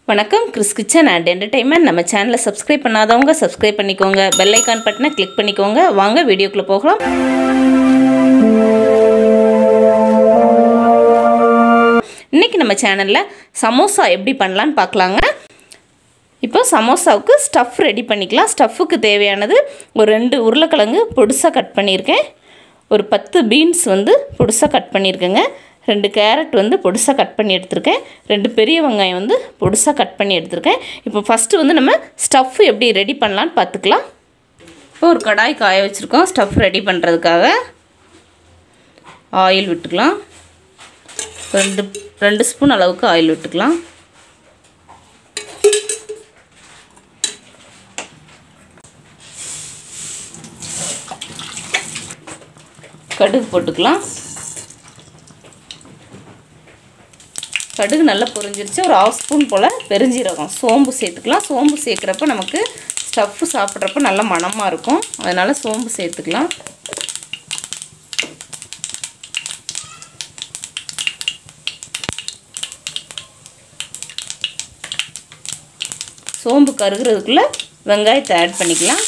வணக்கம் Chris kitchen and entertainment நம்ம சேனலை சப்ஸ்கிரைப் பண்ணாதவங்க சப்ஸ்கிரைப் பண்ணிக்கோங்க பெல் ஐக்கான் பட்டனை கிளிக் பண்ணிக்கோங்க வாங்க வீடியோக்குள்ளே போகலாம் இன்றைக்கி நம்ம சேனலில் சமோசா எப்படி பண்ணலான்னு பார்க்கலாங்க இப்போ சமோசாவுக்கு ஸ்டஃப் ரெடி பண்ணிக்கலாம் ஸ்டஃப்புக்கு தேவையானது ஒரு ரெண்டு உருளைக்கிழங்கு பொடுசாக கட் பண்ணியிருக்கேன் ஒரு பத்து பீன்ஸ் வந்து பொடுசாக கட் பண்ணியிருக்கேங்க ரெண்டு கேரட் வந்து பொடுசாக கட் பண்ணி எடுத்திருக்கேன் ரெண்டு பெரிய வெங்காயம் வந்து பொடுசாக கட் பண்ணி எடுத்திருக்கேன் இப்போ ஃபஸ்ட்டு வந்து நம்ம ஸ்டஃப் எப்படி ரெடி பண்ணலான்னு பார்த்துக்கலாம் இப்போ ஒரு கடாய் காய வச்சுருக்கோம் ஸ்டஃப் ரெடி பண்ணுறதுக்காக ஆயில் விட்டுக்கலாம் ரெண்டு ரெண்டு ஸ்பூன் அளவுக்கு ஆயில் விட்டுக்கலாம் கடுகு போட்டுக்கலாம் கடுகு நல்லா பொரிஞ்சிருச்சு ஒரு ஆஃப் ஸ்பூன் போல் பெருஞ்சீரகம் சோம்பு சேர்த்துக்கலாம் சோம்பு சேர்க்குறப்ப நமக்கு ஸ்டஃப்பு சாப்பிட்றப்ப நல்லா மணமாக இருக்கும் அதனால் சோம்பு சேர்த்துக்கலாம் சோம்பு கருகிறதுக்குள்ளே வெங்காயத்தை ஆட் பண்ணிக்கலாம்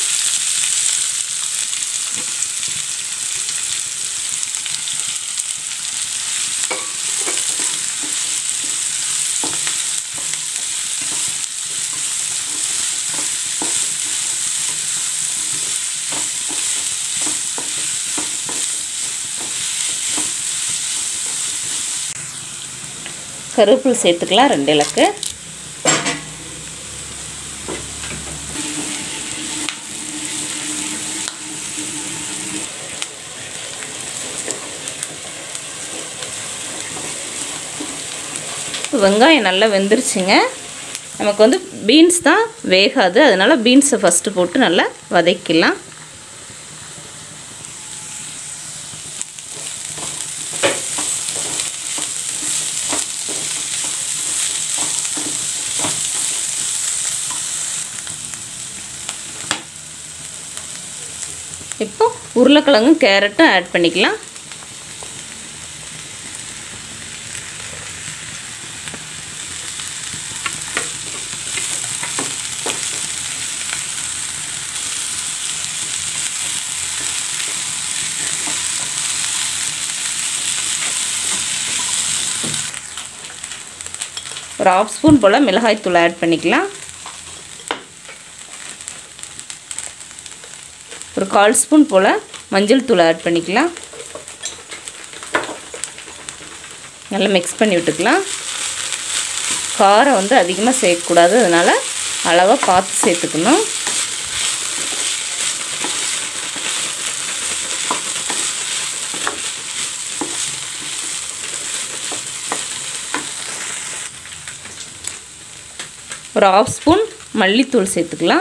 கருவேப்பில் சேர்த்துக்கலாம் ரெண்டு இலக்கு வெங்காயம் நல்லா வெந்துருச்சுங்க நமக்கு வந்து பீன்ஸ் தான் வேகாது அதனால் பீன்ஸை ஃபஸ்ட்டு போட்டு நல்லா வதக்கிடலாம் இப்போ உருளைக்கிழங்கும் கேரட்டும் ஆட் பண்ணிக்கலாம் ஒரு ஆஃப் ஸ்பூன் போல் மிளகாய்த்தூள் ஆட் பண்ணிக்கலாம் ஒரு கால் ஸ்பூன் போல் மஞ்சள் தூள் ஆட் பண்ணிக்கலாம் நல்லா மிக்ஸ் பண்ணி விட்டுக்கலாம் காரம் வந்து அதிகமாக சேர்க்கக்கூடாது அதனால் அளவாக பார்த்து சேர்த்துக்கணும் ஒரு ஆஃப் ஸ்பூன் மல்லித்தூள் சேர்த்துக்கலாம்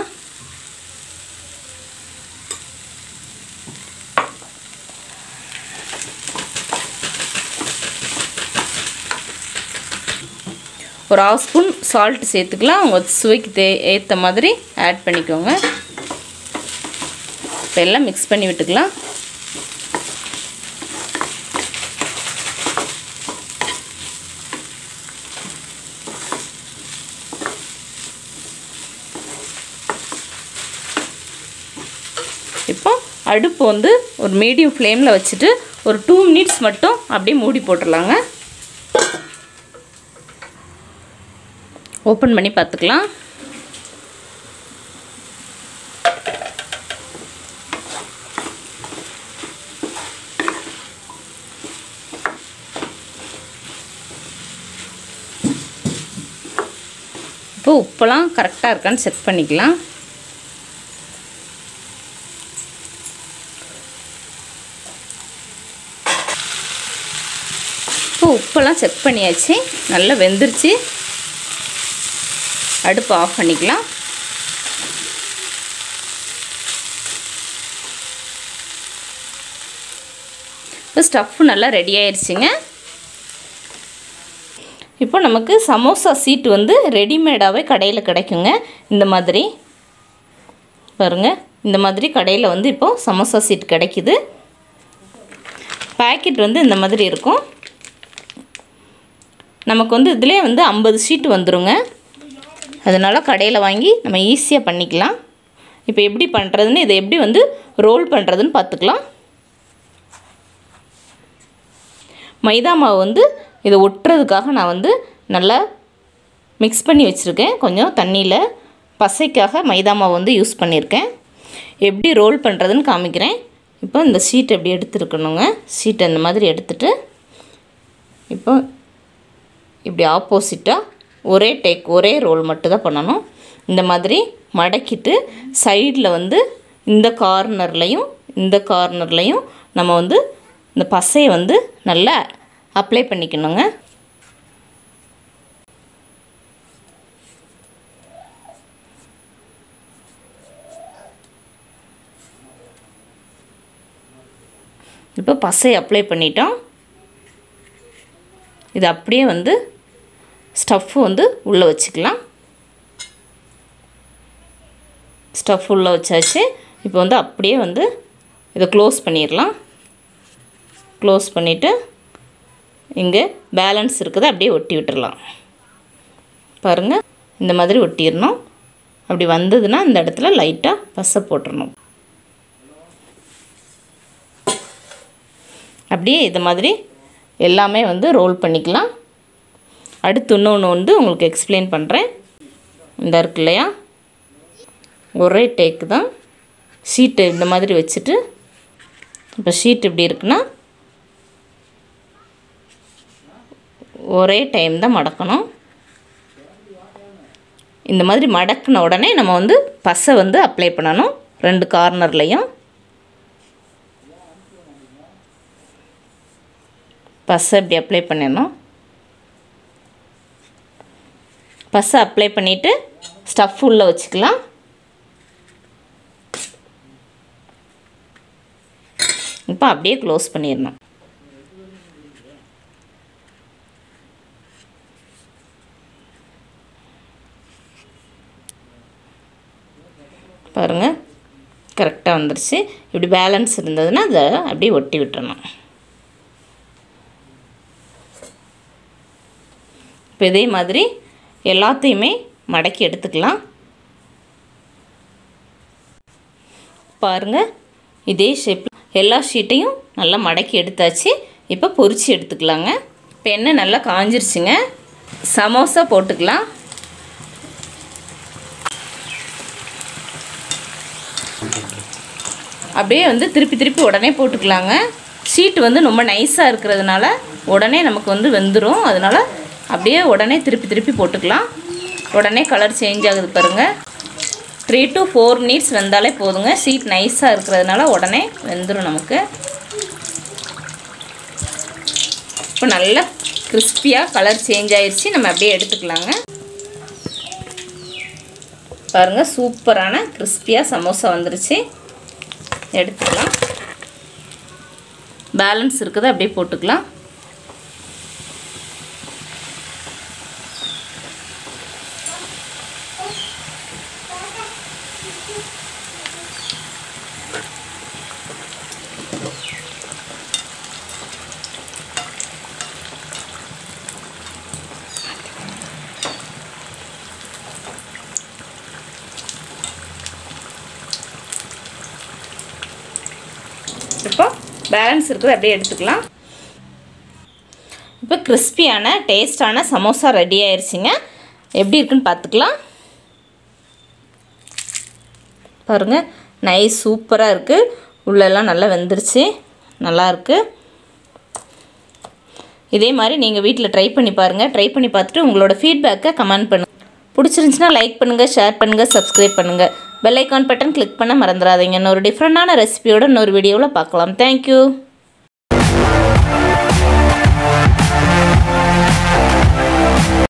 ஒரு ஆஃப் ஸ்பூன் சால்ட் சேர்த்துக்கலாம் உங்கள் சுவைக்கு தே ஏற்ற மாதிரி ஆட் பண்ணிக்கோங்க இப்போ எல்லாம் மிக்ஸ் பண்ணி விட்டுக்கலாம் இப்போ அடுப்பு வந்து ஒரு மீடியம் ஃப்ளேமில் வச்சுட்டு ஒரு டூ மினிட்ஸ் மட்டும் அப்படியே மூடி போட்டுடலாங்க ஓப்பன் பண்ணி பார்த்துக்கலாம் இப்போ உப்பெல்லாம் கரெக்டாக இருக்கான்னு செக் பண்ணிக்கலாம் இப்போ உப்பெல்லாம் செக் பண்ணியாச்சு நல்லா வெந்துருச்சு அடுப்பு ஆஃப் பண்ணிக்கலாம் இப்போ ஸ்டஃப்பு நல்லா ரெடி ஆயிடுச்சுங்க இப்போ நமக்கு சமோசா சீட்டு வந்து ரெடிமேடாகவே கடையில் கிடைக்குங்க இந்த மாதிரி பாருங்கள் இந்த மாதிரி கடையில் வந்து இப்போது சமோசா சீட் கிடைக்குது பேக்கெட் வந்து இந்த மாதிரி இருக்கும் நமக்கு வந்து இதிலே வந்து ஐம்பது ஷீட் வந்துருங்க அதனால் கடையில் வாங்கி நம்ம ஈஸியாக பண்ணிக்கலாம் இப்போ எப்படி பண்ணுறதுன்னு இதை எப்படி வந்து ரோல் பண்ணுறதுன்னு பார்த்துக்கலாம் மைதா மாவு வந்து இதை ஒட்டுறதுக்காக நான் வந்து நல்லா மிக்ஸ் பண்ணி வச்சுருக்கேன் கொஞ்சம் தண்ணியில் பசைக்காக மைதா மாவு வந்து யூஸ் பண்ணியிருக்கேன் எப்படி ரோல் பண்ணுறதுன்னு காமிக்கிறேன் இப்போ இந்த ஷீட் எப்படி எடுத்துருக்கணுங்க ஷீட் அந்த மாதிரி எடுத்துட்டு இப்போ இப்படி ஆப்போசிட்டாக ஒரே டேக் ஒரே ரோல் மட்டும் தான் பண்ணணும் இந்த மாதிரி மடக்கிட்டு சைடில் வந்து இந்த கார்னர்லையும் இந்த கார்னர்லையும் நம்ம வந்து இந்த பசையை வந்து நல்லா அப்ளை பண்ணிக்கணுங்க இப்போ பசை அப்ளை பண்ணிட்டோம் இது அப்படியே வந்து ஸ்டஃப்பு வந்து உள்ளே வச்சுக்கலாம் ஸ்டஃப் உள்ளே வச்சாச்சு இப்போ வந்து அப்படியே வந்து இதை க்ளோஸ் பண்ணிடலாம் க்ளோஸ் பண்ணிவிட்டு இங்கே பேலன்ஸ் இருக்குது அப்படியே ஒட்டி விட்டுறலாம் பாருங்கள் இந்த மாதிரி ஒட்டிடணும் அப்படி வந்ததுன்னா இந்த இடத்துல லைட்டாக பசை போட்டுடணும் அப்படியே இது மாதிரி எல்லாமே வந்து ரோல் பண்ணிக்கலாம் அடுத்து இன்னொன்று வந்து உங்களுக்கு எக்ஸ்பிளைன் பண்ணுறேன் இந்த இருக்கு இல்லையா ஒரே டேக்கு தான் ஷீட்டு இந்த மாதிரி வச்சுட்டு இப்போ ஷீட் இப்படி இருக்குன்னா ஒரே டைம் தான் மடக்கணும் இந்த மாதிரி மடக்கின உடனே நம்ம வந்து பசை வந்து அப்ளை பண்ணணும் ரெண்டு கார்னர்லேயும் பசை இப்படி அப்ளை பண்ணிடணும் பசை அப்ளை பண்ணிவிட்டு ஸ்டஃப் உள்ளே வச்சுக்கலாம் இப்போ அப்படியே க்ளோஸ் பண்ணிடணும் பாருங்கள் கரெக்டாக வந்துருச்சு இப்படி பேலன்ஸ் இருந்ததுன்னா அதை அப்படியே ஒட்டி விட்டுறணும் இப்போ இதே மாதிரி எல்லாத்தையுமே மடக்கி எடுத்துக்கலாம் பாருங்கள் இதே ஷேப்பில் எல்லா ஷீட்டையும் நல்லா மடக்கி எடுத்தாச்சு இப்போ பொரிச்சு எடுத்துக்கலாங்க இப்போ எண்ணெய் நல்லா காஞ்சிருச்சுங்க சமோசா போட்டுக்கலாம் அப்படியே வந்து திருப்பி திருப்பி உடனே போட்டுக்கலாங்க ஷீட் வந்து ரொம்ப நைஸாக இருக்கிறதுனால உடனே நமக்கு வந்து வெந்துடும் அதனால் அப்படியே உடனே திருப்பி திருப்பி போட்டுக்கலாம் உடனே கலர் சேஞ்ச் ஆகுது பாருங்கள் த்ரீ டு ஃபோர் மினிட்ஸ் வெந்தாலே போதுங்க ஷீட் நைஸாக இருக்கிறதுனால உடனே வெந்துடும் நமக்கு இப்போ நல்லா கிறிஸ்பியாக கலர் சேஞ்ச் ஆயிடுச்சு நம்ம அப்படியே எடுத்துக்கலாங்க பாருங்கள் சூப்பரான கிறிஸ்பியாக சமோசா வந்துருச்சு எடுத்துக்கலாம் பேலன்ஸ் இருக்குது அப்படியே போட்டுக்கலாம் இப்போ பேலன்ஸ் இருக்குது அப்படியே எடுத்துக்கலாம் இப்போ கிறிஸ்பியான டேஸ்டான சமோசா ரெடி ஆயிடுச்சுங்க எப்படி இருக்குன்னு பார்த்துக்கலாம் பாருங்கள் நைஸ் சூப்பராக இருக்குது உள்ளெல்லாம் நல்லா வெந்துருச்சு நல்லாயிருக்கு இதே மாதிரி நீங்கள் வீட்டில் ட்ரை பண்ணி பாருங்கள் ட்ரை பண்ணி பார்த்துட்டு உங்களோட ஃபீட்பேக்கை கமெண்ட் பண்ணுங்கள் பிடிச்சிருந்துச்சின்னா லைக் பண்ணுங்கள் ஷேர் பண்ணுங்கள் சப்ஸ்கிரைப் பண்ணுங்கள் பெல் ஐக்கான் பட்டன் கிளிக் பண்ண மறந்துடாதீங்க இன்னொரு டிஃப்ரெண்டான ரெசிபியோட இன்னொரு வீடியோவில் பார்க்கலாம் தேங்க்யூ